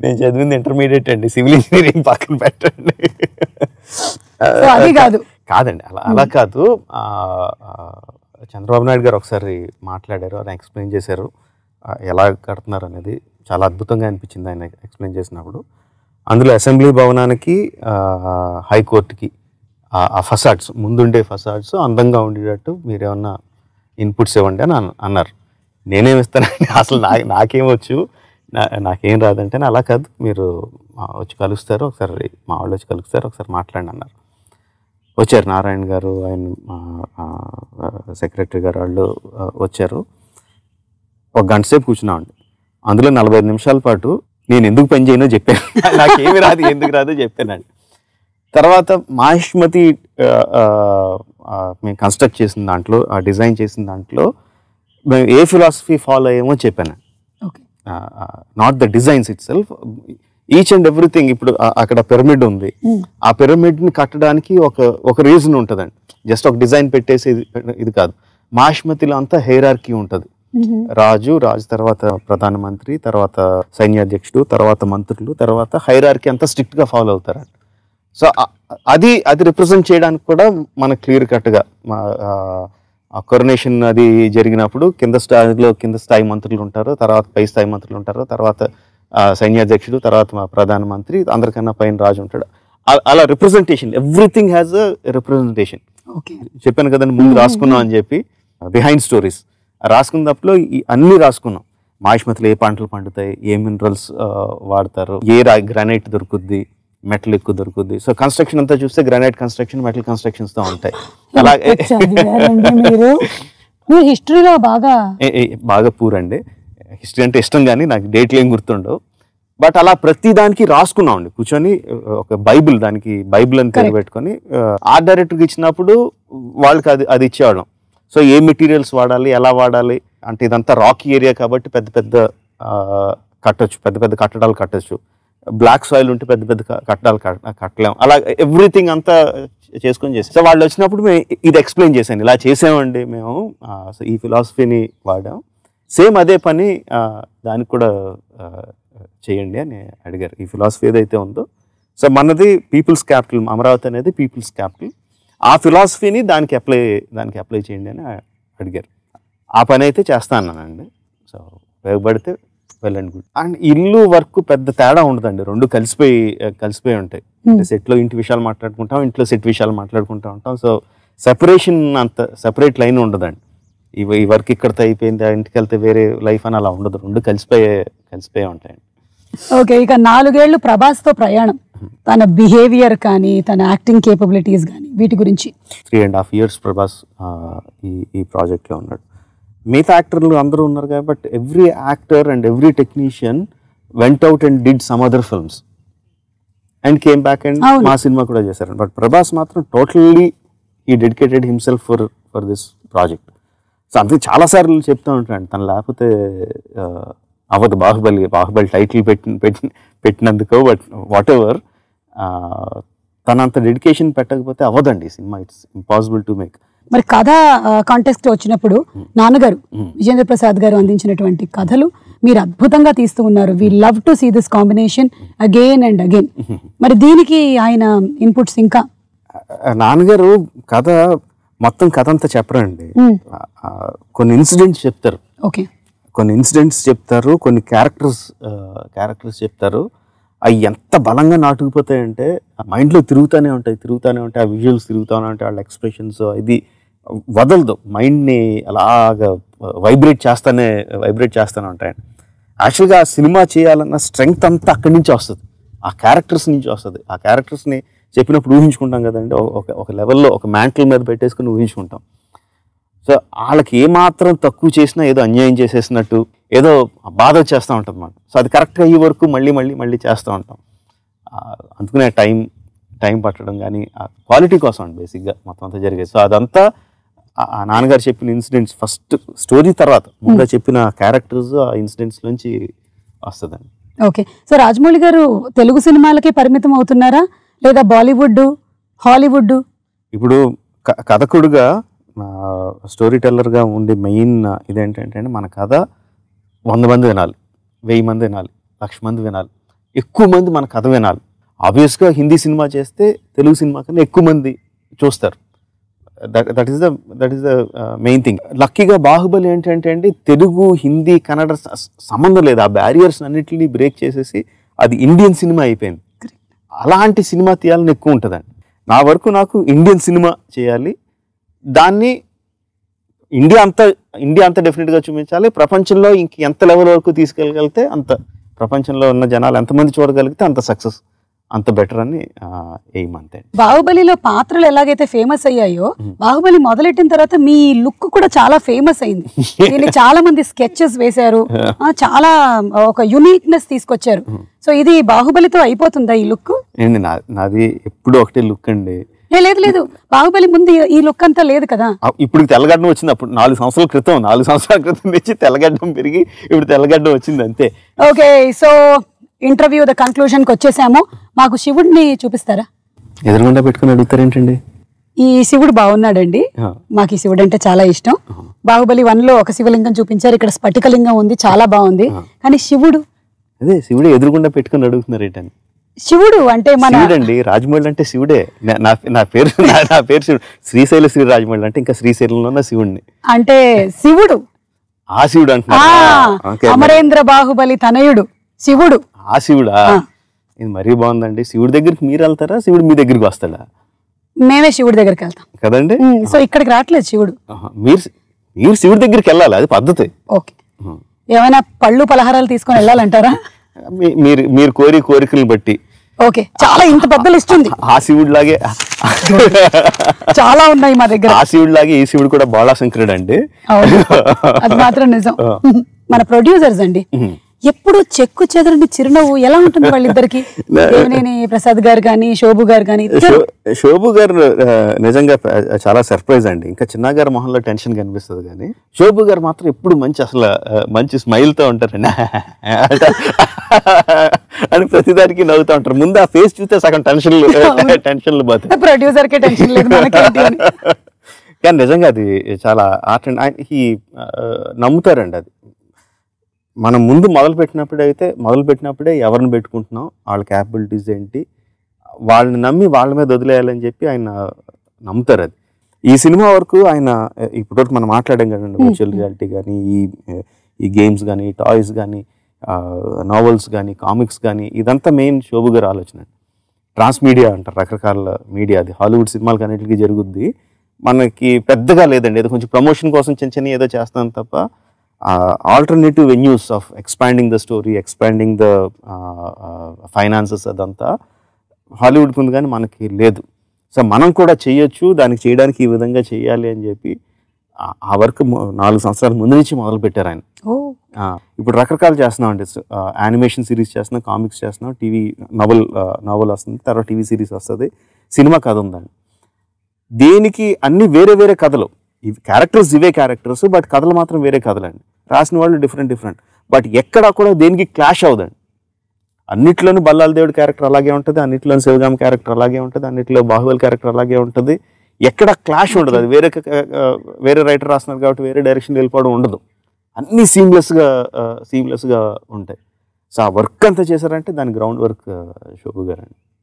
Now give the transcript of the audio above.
నేను చదివింది ఇంటర్మీడియట్ అండి సివిల్ ఇంజనీరింగ్ పక్కన పెట్టండి సో అది కాదు కాదండి అలా అలా కాదు ఆ, ఆ, చంద్రబాబు నాయుడు గారు ఒకసారి మాట్లాడారు ఆయన ఎక్స్ప్లెయిన్ చేశారు ఆ, ఎలా కడుతున్నారు అనేది చాలా అద్భుతంగా అనిపించింది ఆయన ఎక్స్ప్లెయిన్ చేసినప్పుడు అందులో అసెంబ్లీ భవనానికి ఆ, హైకోర్టుకి ఆ- ఆ ఫసాడ్స్ ముందుండే ఫసాడ్స్ అందంగా ఉండేటట్టు మీరు ఏమన్నా ఇన్పుట్స్ ఇవ్వండి అని అన్న- అన్నారు నేనేం ఇస్తానండి అసలు నా నాకేం వచ్చు నా- నాకేం రాదంటే అలా కాదు మీరు ఆ, వచ్చి కలుస్తారు ఒకసారి మా వాళ్ళు వచ్చి కలుస్తారు ఒకసారి మాట్లాడండి అన్నారు వచ్చారు నారాయణ గారు ఆయన సెక్రటరీ గారు వాళ్ళు ఆ, వచ్చారు ఒక గంట సేపు కూర్చున్నామండి అందులో నలభై ఐదు నిమిషాల పాటు నేను ఎందుకు పని చేయనో చెప్పాను నాకేమి రాదు ఎందుకు రాదో చెప్పానండి తర్వాత మాహిష్మతి ఆ, ఆ, ఆ, మేము కన్స్ట్రక్ట్ చేసిన దాంట్లో ఆ డిజైన్ చేసిన దాంట్లో మేము ఏ ఫిలాసఫీ ఫాలో అయ్యామో చెప్పాను okay not the designs itself each and everything ఇప్పుడు ఆ- అక్కడ పిరమిడ్ ఉంది ఆ పిరమిడ్ ని కట్టడానికి ఒక ఒక రీజన్ ఉంటుందండి జస్ట్ ఒక డిజైన్ పెట్టేసి ఇది ఇది కాదు మాష్మతిలో అంతా హెయిరార్కీ ఉంటుంది రాజు రాజు తర్వాత ప్రధానమంత్రి తర్వాత సైన్యాధ్యక్షుడు తర్వాత మంత్రులు తర్వాత హైరార్కీ అంతా స్ట్రిక్ట్ గా ఫాలో అవుతారు సో అది అది రిప్రజెంట్ చేయడానికి కూడా మనకు క్లియర్ కట్గా ఆ కొరనేషన్ అది జరిగినప్పుడు కింద స్థాయిలో కింద స్థాయి మంత్రులు ఉంటారు తర్వాత పై స్థాయి మంత్రులు ఉంటారు తర్వాత ఆ, సైన్యాధ్యక్షుడు తర్వాత మా ప్రధానమంత్రి అందరికన్నా పైన రాజు ఉంటాడు అ- అలా representation everything has a representation okay చెప్పాను కదండి ముందు రాసుకున్నాం అని చెప్పి బిహైండ్ స్టోరీస్ రాసుకున్నప్పుడు ఈ అన్ని రాసుకున్నాం మాహిష్మతిలో ఏ పంటలు పండుతాయి ఏ మినరల్స్ వాడతారు ఏ రా గ్రానైట్ దొరుకుద్ది మెటల్ ఎక్కువ దొరుకుద్ది సో కన్స్ట్రక్షన్ అంతా చూస్తే గ్రానైట్ కన్స్ట్రక్షన్ మెటల్ కన్స్ట్రక్షన్స్ తో ఉంటాయి అలాగే చదివారండి మీరు మీరు హిస్టరీలో బాగా ఏ- ఏ- బాగా పూర్ అండి హిస్టరీ అంటే ఇష్టం కానీ నాకు డేట్లు ఏం గుర్తుండవు బట్ అలా ప్రతి దానికి రాసుకున్నాం అండి కూర్చొని ఆ, ఒక బైబిల్ దానికి బైబిల్ అని పేరు Correct. పెట్టుకొని ఆర్ట్ డైరెక్టర్కి ఇచ్చినప్పుడు వాళ్ళకి అది అది ఇచ్చేవాళ్ళం సో ఏ మెటీరియల్స్ వాడాలి ఎలా వాడాలి అంటే ఇదంతా రాకీ ఏరియా కాబట్టి పెద్ద పెద్ద ఆ, కట్టొచ్చు పెద్ద పెద్ద కట్టడాలు కట్టొచ్చు బ్లాక్ సాయిల్ ఉంటే పెద్ద పెద్ద క- కట్టడాలు కట్ట- కట్టలేం అలా ఎవ్రీథింగ్ అంతా చేసుకొని చేసాం సో వాళ్ళు వచ్చినప్పుడు మేము ఇది ఎక్స్ప్లెయిన్ చేశాను ఇలా చేసామండి మేము ఆ, సో ఈ ఫిలాసఫీని వాడాం సేమ్ అదే పని ఆ, దానికి కూడా ఆ, చేయండి అని అడిగారు ఈ ఫిలాసఫీ ఏదైతే ఉందో సో మనది పీపుల్స్ క్యాపిటల్ అమరావతి అనేది పీపుల్స్ క్యాపిటల్ ఆ ఫిలాసఫీని దానికి అప్లై దానికి అప్లై చేయండి అని అడిగారు ఆ పని అయితే చేస్తా అన్నానండి సో ఉపయోగపడితే వెల్ అండ్ గుడ్ అండ్ ఇల్లు వర్క్ పెద్ద తేడా ఉండదండి రెండు కలిసిపోయి కలిసిపోయి ఉంటాయి Hmm. సెట్లో ఇంటి విషయాలు మాట్లాడుకుంటాం ఇంట్లో సెట్ విషయాలు మాట్లాడుకుంటూ ఉంటాం సో సెపరేషన్ అంత సెపరేట్ లైన్ ఉండదండి ఇవి ఈ వర్క్ ఇక్కడితో అయిపోయింది ఆ ఇంటికి వెళ్తే వేరే లైఫ్ అని అలా ఉండదు రెండు కలిసిపోయే కలిసిపోయే ఉంటాయండి ఓకే ఇక నాలుగేళ్లు ప్రభాస్ తో ప్రయాణం తన బిహేవియర్ కానీ తన యాక్టింగ్ కేపబిలిటీస్ కానీ వీటి గురించి three and half years Prabhas ఆ, ఈ ఈ ప్రాజెక్ట్లో ఉన్నాడు మిగతా యాక్టర్లు అందరూ ఉన్నారు కాబట్టి every actor and every technician went out and did some other films and came back and అవును. మా సినిమా కూడా చేశారు బట్ ప్రభాస్ మాత్రం టోటల్లీ ఈ dedicated himself for for this project so అందుకే చాలా సార్లు చెప్తూ ఉంటాను తను లేకపోతే ఆ, అవ్వదు బాహుబలి బాహుబలి టైటిల్ పెట్టిన పెట్టిన పెట్టినందుకు బట్ వాట్ ఎవర్ తనంత డెడికేషన్ పెట్టకపోతే అవ్వదండి ఈ సినిమా ఇట్స్ ఇంపాసిబుల్ టు మేక్ మరి కథ కాంటెక్స్ట్ వచ్చినప్పుడు నాన్నగారు విజేంద్ర ప్రసాద్ గారు అందించినటువంటి కథలు మీరు అద్భుతంగా తీస్తూ ఉన్నారు we love to see this combination again and again మరి దీనికి ఆయన ఇన్పుట్స్ ఇంకా నాన్నగారు కథ మొత్తం కథ అంతా చెప్పరండి మ్మ్. ఆ, కొన్ని ఇన్సిడెంట్స్ చెప్తారు ఓకే కొన్ని ఇన్సిడెంట్స్ చెప్తారు కొన్ని క్యారెక్టర్స్ క్యారెక్టర్స్ చెప్తారు అవి ఎంత బలంగా నాటుకుపోతాయంటే మైండ్లో తిరుగుతూనే ఉంటాయి తిరుగుతూనే ఉంటాయి ఆ విజువల్స్ తిరుగుతూనే ఉంటాయి వాళ్ళ ఎక్స్ప్రెషన్స్ ఇది వదలదు మైండ్ని అలాగా వైబ్రేట్ చేస్తానే వైబ్రేట్ చేస్తూనే ఉంటాయండి యాక్చువల్గా ఆ సినిమా చేయాలన్న స్ట్రెంగ్త్ అంతా అక్కడి నుంచి వస్తుంది ఆ క్యారెక్టర్స్ నుంచి వస్తుంది ఆ క్యారెక్టర్స్ని చెప్పినప్పుడు ఊహించుకుంటాం కదండి ఒక ఒక లెవెల్లో ఒక మ్యాంటిల్ మీద పెట్టేసుకుని ఊహించుకుంటాం సో వాళ్ళకి ఏమాత్రం తక్కువ చేసినా ఏదో అన్యాయం చేసేసినట్టు ఏదో బాధ వచ్చేస్తూ ఉంటుంది అన్నమాట సో అది కరెక్ట్గా అయ్యే వరకు మళ్ళీ మళ్ళీ మళ్ళీ చేస్తూ ఉంటాం ఆ, అందుకనే టైం టైం పట్టడం కానీ ఆ క్వాలిటీ కోసం అండి బేసిక్గా మొత్తం అంతా జరిగేది సో అదంతా ఆ- ఆ నాన్నగారు చెప్పిన ఇన్సిడెంట్స్ ఫస్ట్ స్టోరీ తర్వాత ముందుగా చెప్పిన క్యారెక్టర్స్ ఆ ఇన్సిడెంట్స్ నుంచి వస్తుందండి ఓకే సో రాజమౌళి గారు తెలుగు సినిమాలకే పరిమితం అవుతున్నారా లేదా బాలీవుడ్ హాలీవుడ్ ఇప్పుడు క- కథకుడుగా స్టోరీ టెల్లర్గా ఉండే మెయిన్ ఇదేంటంటే మన కథ వంద మంది వినాలి వెయ్యి మంది వినాలి లక్ష మంది వినాలి ఎక్కువ మంది మన కథ వినాలి ఆబ్వియస్గా హిందీ సినిమా చేస్తే తెలుగు సినిమా కన్నా ఎక్కువ మంది చూస్తారు that is the that is the main thing లక్కీగా బాహుబలి ఏంటంటే అండి తెలుగు హిందీ కన్నడ స- సంబంధం లేదు ఆ బ్యారియర్స్ అన్నిటిని బ్రేక్ చేసేసి అది ఇండియన్ సినిమా అయిపోయింది అలాంటి సినిమా తీయాలని ఎక్కువ ఉంటుందండి నా వరకు నాకు ఇండియన్ సినిమా చేయాలి దాన్ని ఇండియా అంతా ఇండియా అంతా డెఫినెట్గా చూపించాలి ప్రపంచంలో ఇంక ఎంత లెవెల్ వరకు తీసుకెళ్ళగలిగితే అంత ప్రపంచంలో ఉన్న జనాలు ఎంతమంది చూడగలిగితే అంత సక్సెస్ అంత బెటర్ అని ఎయిమ్ అంతే బాహుబలిలో పాత్రలు ఎలాగైతే ఫేమస్ అయ్యాయో బాహుబలి మొదలెట్టిన తర్వాత మీ లుక్ కూడా చాలా ఫేమస్ అయింది దీన్ని చాలా మంది స్కెచెస్ వేశారు ఆ, చాలా ఒక యునిక్నెస్ తీసుకొచ్చారు సో ఇది బాహుబలితో అయిపోతుందా ఈ లుక్ ఏంటి నా నాది ఎప్పుడు ఒకటే లుక్ అండి ఏ లేదు లేదు బాహుబలి ముందు ఈ- ఈ లుక్ అంతా లేదు కదా ఆ- ఇప్పుడు తెల్లగడ్డం వచ్చింది అప్పుడు నాలుగు సంవత్సరాల క్రితం నాలుగు సంవత్సరాల క్రితం నుంచి తెల్లగడ్డం పెరిగి ఇప్పుడు తెల్లగడ్డం వచ్చింది అంతే okay so interview the conclusion కి వచ్చేసాము మాకు శివుడిని చూపిస్తారా ఎదురుగుండా పెట్టుకుని అడుగుతారేంటండి ఈ శివుడు బాగున్నాడండి ఆ. మాకు ఈ శివుడు అంటే చాలా ఇష్టం బాహుబలి వన్ లో ఒక శివలింగం చూపించారు ఇక్కడ స్ఫటికలింగం ఉంది చాలా బాగుంది కానీ శివుడు అదే శివుడే ఎదురుగుండా పెట్టుకుని అడుగుతున్నారు ఏంటని శివుడు అంటే మన శివుడండి రాజమౌళి అంటే శివుడే నా- నా నా పేరు నా- నా పేరు శివుడు శ్రీశైల శ్రీ రాజమౌళి అంటే ఇంకా శ్రీశైలంలో ఉన్న శివుడిని అంటే శివుడు ఆ శివుడు ఆ అంటున్నా ఓకే అమరేంద్ర బాహుబలి తనయుడు శివుడు ఆ శివుడా ఇది మరీ బాగుందండి శివుడి దగ్గరికి మీరు వెళ్తారా శివుడు మీ దగ్గరికి వస్తాడా మేమే శివుడి దగ్గరికి వెళ్తాం కదండి ఉమ్, సో ఇక్కడికి రావట్లేదు శివుడు ఆహా. మీరు మీరు శివుడి దగ్గరికి వెళ్ళాలి అది పద్ధతి ఓకే ఏమైనా పళ్ళు పలహారాలు తీసుకొని వెళ్ళాలంటారా మీ- మీరు మీరు కోరి కోరికలను బట్టి ఓకే చాలా ఇంత పెద్ద లిస్ట్ ఉంది ఆ శివుడి లాగే చాలా ఉన్నాయి మా దగ్గర ఆ శివుడి లాగే ఈ శివుడు కూడా బాలాశంకరుడు అండి అవును అది మాత్రం నిజం మన ప్రొడ్యూసర్స్ అండి ఎప్పుడు చెక్కు చెదరని చిరునవ్వు ఎలా ఉంటుంది వాళ్ళిద్దరికి దేవినేని ప్రసాద్ గారు కానీ శోభు గారు కానీ ఇద్దరు శో- శోభు గారు ఆ, నిజంగా ప- చాలా సర్ప్రైజ్ అండి ఇంకా చిన్న గారి మొహంలో టెన్షన్ కనిపిస్తుంది కానీ శోభు గారు మాత్రం ఎప్పుడు మంచి అసలు ఆ, మంచి స్మైల్ తో ఉంటారండి అని ప్రతిదానికి నవ్వుతూ ఉంటారు ముందు ఆ ఫేస్ చూస్తే సగం టెన్షన్లు టెన్షన్లు పోతాయి ప్రొడ్యూసర్ కే టెన్షన్ లేదు మనకేంటి అని కానీ నిజంగా అది చాలా ఆర్ట్ అండ్ ఆయన ఈ నమ్ముతారండి అది మనం ముందు మొదలు పెట్టినప్పుడే అయితే మొదలు పెట్టినప్పుడే ఎవరిని పెట్టుకుంటున్నాం వాళ్ళ క్యాపబిలిటీస్ ఏంటి వాళ్ళని నమ్మి వాళ్ళ మీద వదిలేయాలని చెప్పి ఆయన నమ్ముతారు అది ఈ సినిమా వరకు ఆయన ఇప్పటివరకు మనం మాట్లాడాం కదండి వర్చువల్ రియాలిటీ కానీ ఈ ఈ గేమ్స్ కానీ టాయ్స్ కానీ నావెల్స్ కానీ కామిక్స్ కానీ ఇదంతా మెయిన్ శోభు గారి ఆలోచన ట్రాన్స్ మీడియా అంటారు రకరకాల మీడియా అది హాలీవుడ్ సినిమాలకు అన్నిటికీ జరుగుద్ది మనకి పెద్దగా లేదండి ఏదో కొంచెం ప్రమోషన్ కోసం చిన్న చిన్న ఏదో చేస్తాం తప్ప alternative venues of expanding the story expanding the finances అదంతా హాలీవుడ్కి ఉంది కానీ మనకి లేదు సో మనం కూడా చేయొచ్చు దానికి చేయడానికి ఈ విధంగా చేయాలి అని చెప్పి ఆ- ఆ వర్క్ నాలుగు సంవత్సరాల ముందు నుంచి మొదలు పెట్టారు ఆయన ఓ ఆ, ఇప్పుడు రకరకాలు చేస్తున్నాం అండి యానిమేషన్ సిరీస్ చేస్తున్నాం కామిక్స్ చేస్తున్నాం టీవీ నవల్ నవల్ వస్తుంది తర్వాత టీవీ సిరీస్ వస్తుంది సినిమా కథ ఉందండి దేనికి అన్ని వేరే వేరే కథలు ఇవి క్యారెక్టర్స్ ఇవే క్యారెక్టర్స్ బట్ కథలు మాత్రం వేరే కథలండి రాసిన వాళ్ళు డిఫరెంట్ డిఫరెంట్ బట్ ఎక్కడా కూడా దేనికి క్లాష్ అవుదండి అన్నిట్లోనూ బల్లాల దేవుడి క్యారెక్టర్ అలాగే ఉంటుంది అన్నిట్లోనూ శివగామ క్యారెక్టర్ అలాగే ఉంటుంది అన్నిట్లో బాహుబలి క్యారెక్టర్ అలాగే ఉంటుంది ఎక్కడ క్లాష్ ఉండదు అది వేరే క- ఆ, వేరే రైటర్ రాస్తున్నారు కాబట్టి వేరే డైరెక్షన్ వెళ్ళిపోవడం ఉండదు అన్నీ సీమ్లెస్గా సీమ్లెస్గా ఉంటాయి సో ఆ వర్క్ అంతా చేశారంటే దాని గ్రౌండ్ వర్క్ శోభు గారు అండి